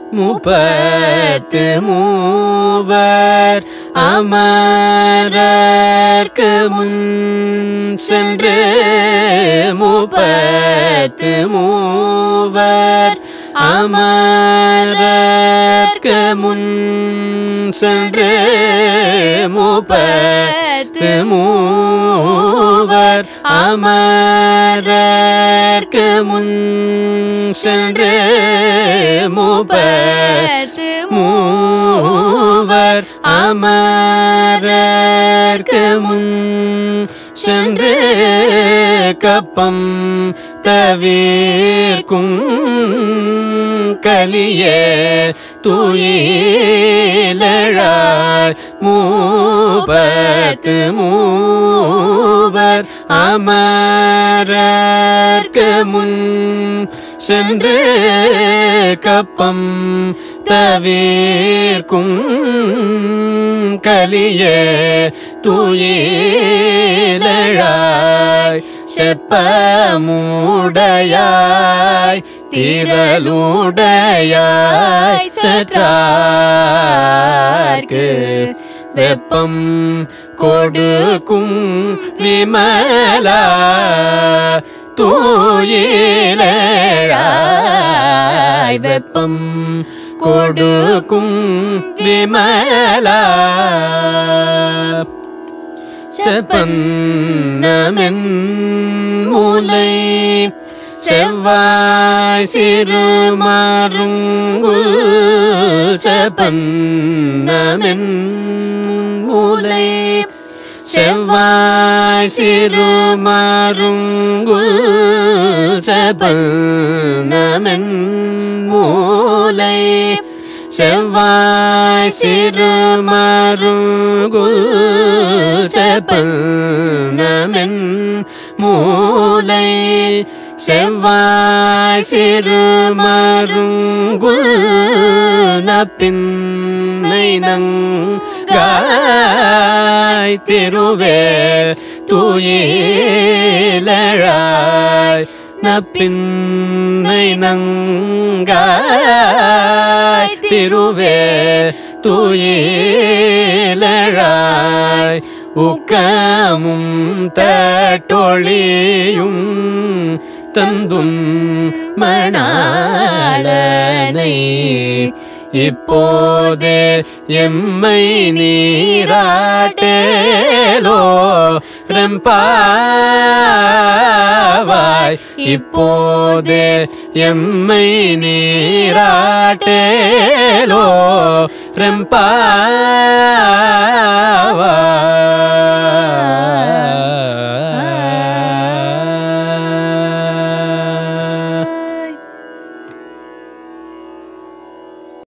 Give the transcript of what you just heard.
முப்பத்து மூவர் அமரர்க்கு முன் சென்று முப்பத்து மூவர் அமரர்க்கு முன் சென்று முப்பத்து மூவர் அமரர்க்கு முன் சென்று முப்பத்து மூவர் அமரர்க்கு முன் சென்று கப்பம் தவிர்க்கும் கலிய துயிலழார் மூபத்து மூவர் அமரர்க்கு முன் சென்று கப்பம் தவிர்க்கும் கலிய துயிலழாய் செப்பமுடையாய் திரளுடையாய் சற்றார்க்கு வெப்பம் கொடுக்கும் விமலா தூயிலாய் வெப்பம் கொடுக்கும் விமலா செப்பன்னமென் மூலை செவ்வாய் சிறு மாறுங்குல் செப்பன்னமென் மூலை செவ்வாய் சிறு மாறுங்குல் செப்பன்னமென் மூலை செவ்வாய் சிறு மருங்குல் செப்பன்னமென் மூலை செவ்வாய் சிறு மருங்குல் நப்பின்னை நங்காய் திருவேல் துயிலழாய் நப்பின்னை நங்காய் திருவே துயிலழாய் உக்கமும் தட்டொழியும் தந்தும் மணாளனை இப்போது எம்மை நீராட்டேலோ ரெம்பாவாய் இப்போது எம்மை நீராட்டேலோ ரெம்பாவாய்